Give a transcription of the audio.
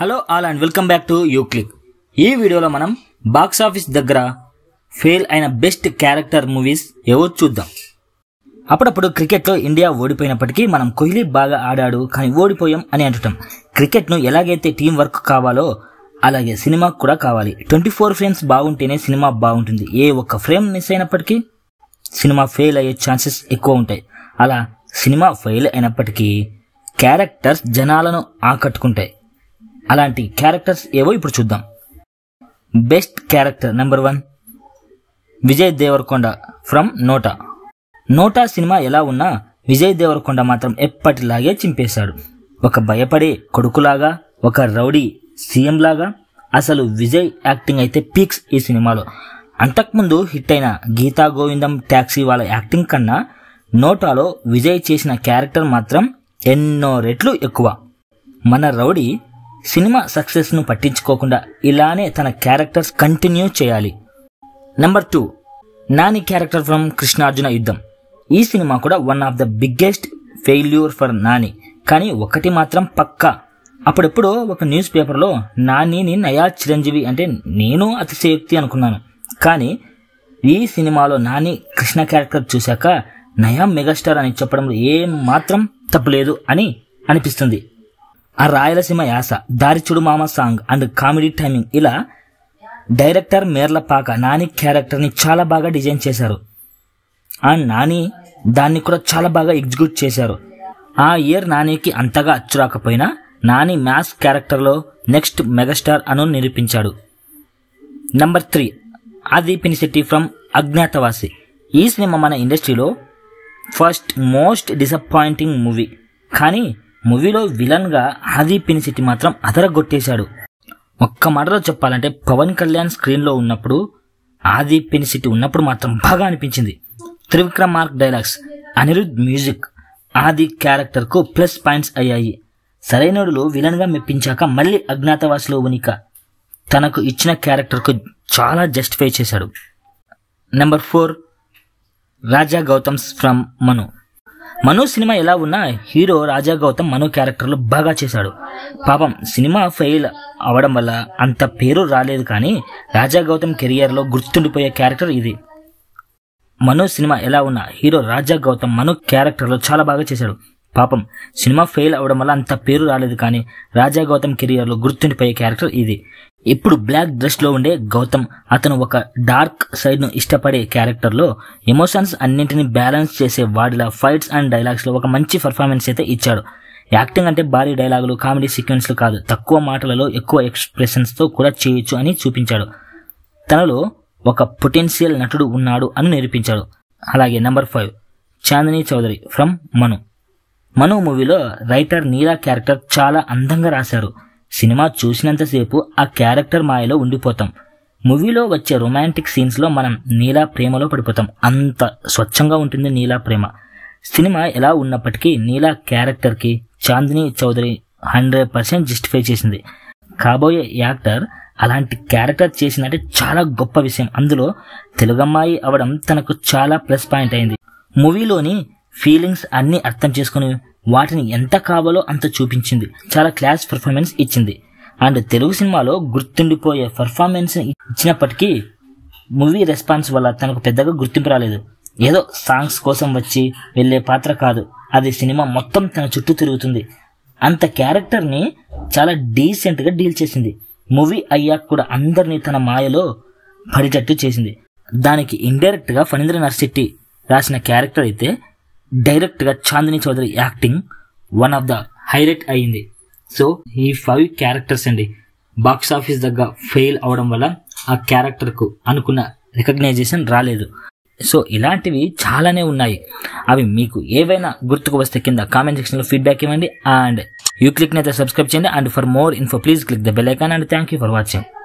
hello all and welcome back to U Click ఈ వీడియోలో మనం బాక్స్ ఆఫీస్ దగ్గర ఫెయిల్ అయిన బెస్ట్ క్యారెక్టర్ మూవీస్ ఏవో చూద్దాం అప్పుడప్పుడు క్రికెట్లో ఇండియా ఓడిపోయినప్పటికీ మనం కోహ్లీ బాగా ఆడాడు కానీ ఓడిపోయాం అని అంటుంటాం క్రికెట్ను ఎలాగైతే టీం వర్క్ కావాలో అలాగే సినిమాకు కూడా కావాలి ట్వంటీ ఫోర్ ఫ్రేమ్స్ బాగుంటేనే సినిమా బాగుంటుంది ఏ ఒక్క ఫ్రేమ్ మిస్ అయినప్పటికీ సినిమా ఫెయిల్ అయ్యే ఛాన్సెస్ ఎక్కువ ఉంటాయి అలా సినిమా ఫెయిల్ అయినప్పటికీ క్యారెక్టర్స్ జనాలను ఆకట్టుకుంటాయి అలాంటి క్యారెక్టర్స్ ఏవో ఇప్పుడు చూద్దాం best character number one Vijay Devarakonda from NOTA NOTA సినిమా ఎలా ఉన్నా విజయ్ దేవరకొండ మాత్రం ఎప్పటిలాగే చింపేశాడు ఒక భయపడే కొడుకులాగా ఒక రౌడీ సీఎం లాగా అసలు విజయ్ యాక్టింగ్ అయితే పీక్స్ ఈ సినిమాలో అంతకుముందు హిట్ అయిన గీతా గోవిందం ట్యాక్సీ వాళ్ళ యాక్టింగ్ కన్నా నోటాలో విజయ్ చేసిన క్యారెక్టర్ మాత్రం ఎన్నో రెట్లు ఎక్కువ మన రౌడీ సినిమా సక్సెస్ను పట్టించుకోకుండా ఇలానే తన క్యారెక్టర్స్ కంటిన్యూ చేయాలి number two Nani character from Krishnarjuna Yuddham ఈ సినిమా కూడా one of the biggest failure for Nani కానీ ఒకటి మాత్రం పక్కా అప్పుడెప్పుడో ఒక న్యూస్ పేపర్లో నానిని నయా చిరంజీవి అంటే నేను అతిశయోక్తి అనుకున్నాను కానీ ఈ సినిమాలో నాని కృష్ణ క్యారెక్టర్ చూశాక నయా మెగాస్టార్ అని చెప్పడంలో ఏం మాత్రం తప్పులేదు అని అనిపిస్తుంది ఆ రాయలసీమ యాస దారిచుడు మామ సాంగ్ అండ్ కామెడీ టైమింగ్ ఇలా డైరెక్టర్ మేర్లపాక నాని క్యారెక్టర్ని చాలా బాగా డిజైన్ చేశారు ఆ నాని దాన్ని కూడా చాలా బాగా ఎగ్జిక్యూట్ చేశారు ఆ ఇయర్ నానికి అంతగా అచ్చురాకపోయినా నాని మ్యాథ్స్ క్యారెక్టర్లో నెక్స్ట్ మెగాస్టార్ అను నిరూపించాడు నంబర్ త్రీ ఆది పినిశెట్టి ఫ్రమ్ అజ్ఞాతవాసి ఈ సినిమా మన ఇండస్ట్రీలో ఫస్ట్ మోస్ట్ డిసప్పాయింటింగ్ మూవీ కానీ మూవీలో విలన్గా ఆది పినిశెట్టి మాత్రం అదరగొట్టేశాడు ఒక్క మాటలో చెప్పాలంటే పవన్ కళ్యాణ్ స్క్రీన్లో ఉన్నప్పుడు ఆది పినిశెట్టి ఉన్నప్పుడు మాత్రం బాగా అనిపించింది Trivikram mark dialogues Anirudh music Aadi క్యారెక్టర్కు ప్లస్ పాయింట్స్ అయ్యాయి సరైనడులో విలన్గా మెప్పించాక మళ్ళీ అజ్ఞాతవాసిలో ఉనిక తనకు ఇచ్చిన క్యారెక్టర్కు చాలా జస్టిఫై చేశాడు number four Raja Gautham's from Manu Manu సినిమా ఎలా ఉన్నా హీరో రాజా గౌతమ్ మను క్యారెక్టర్లో బాగా చేశాడు పాపం సినిమా ఫెయిల్ అవడం వల్ల అంత పేరు రాలేదు కానీ రాజా గౌతమ్ కెరియర్లో గుర్తుండిపోయే క్యారెక్టర్ ఇది మను సినిమా ఎలా ఉన్నా హీరో రాజా గౌతమ్ మను క్యారెక్టర్లో చాలా బాగా చేశాడు పాపం సినిమా ఫెయిల్ అవడం వల్ల అంత పేరు రాలేదు కానీ రాజా గౌతమ్ కెరియర్లో గుర్తుండిపోయే క్యారెక్టర్ ఇది ఇప్పుడు బ్లాక్ డ్రెస్లో ఉండే గౌతమ్ అతను ఒక డార్క్ సైడ్ను ఇష్టపడే క్యారెక్టర్లో ఎమోషన్స్ అన్నింటినీ బ్యాలెన్స్ చేసే వాడిలా ఫైట్స్ అండ్ డైలాగ్స్లో ఒక మంచి పర్ఫార్మెన్స్ అయితే ఇచ్చాడు యాక్టింగ్ అంటే భారీ డైలాగులు కామెడీ సీక్వెన్స్లు కాదు తక్కువ మాటలలో ఎక్కువ ఎక్స్ప్రెషన్స్తో కూడా చేయొచ్చు అని చూపించాడు తనలో ఒక పొటెన్షియల్ నటుడు ఉన్నాడు అని నిరూపించాడు అలాగే number five Chandini Chowdary from Manu Manu మూవీలో రైటర్ నీలా క్యారెక్టర్ చాలా అందంగా రాశారు సినిమా చూసినంతసేపు ఆ క్యారెక్టర్ మాయలో ఉండిపోతాం మూవీలో వచ్చే రొమాంటిక్ సీన్స్లో మనం నీలా ప్రేమలో పడిపోతాం అంత స్వచ్ఛంగా ఉంటుంది నీలా ప్రేమ సినిమా ఎలా ఉన్నప్పటికీ నీలా క్యారెక్టర్కి Chandini Chowdary hundred percent justify చేసింది కాబోయే యాక్టర్ అలాంటి క్యారెక్టర్ చేసిందంటే చాలా గొప్ప విషయం అందులో తెలుగమ్మాయి అవడం తనకు చాలా ప్లస్ పాయింట్ అయింది మూవీలోని ఫీలింగ్స్ అన్ని అర్థం చేసుకుని వాటిని ఎంత కావాలో అంత చూపించింది చాలా క్లాస్ పర్ఫార్మెన్స్ ఇచ్చింది అండ్ తెలుగు సినిమాలో గుర్తుండిపోయే పర్ఫార్మెన్స్ ఇచ్చినప్పటికీ మూవీ రెస్పాన్స్ వల్ల తనకు పెద్దగా గుర్తింపు రాలేదు ఏదో సాంగ్స్ కోసం వచ్చి వెళ్ళే పాత్ర కాదు అది సినిమా మొత్తం తన చుట్టూ తిరుగుతుంది అంత క్యారెక్టర్ని చాలా డీసెంట్గా డీల్ చేసింది మూవీ అయ్యాక కూడా అందరినీ తన మాయలో పడేటట్టు చేసింది దానికి ఇండైరెక్ట్గా ఫణీంద్ర నర్శెట్టి రాసిన క్యారెక్టర్ అయితే డైరెక్ట్గా Chandini Chowdary acting one of the highlight అయింది సో ఈ ఫైవ్ క్యారెక్టర్స్ అండి బాక్స్ ఆఫీస్ దగ్గర ఫెయిల్ అవడం వల్ల ఆ క్యారెక్టర్కు అనుకున్న రికగ్నైజేషన్ రాలేదు సో ఇలాంటివి చాలానే ఉన్నాయి అవి మీకు ఏవైనా గుర్తుకు వస్తే కింద కామెంట్ సెక్షన్లో ఫీడ్బ్యాక్ ఇవ్వండి అండ్ యూ క్లిక్ని అయితే సబ్స్క్రైబ్ చేయండి and for more info please click the bell icon and thank you for watching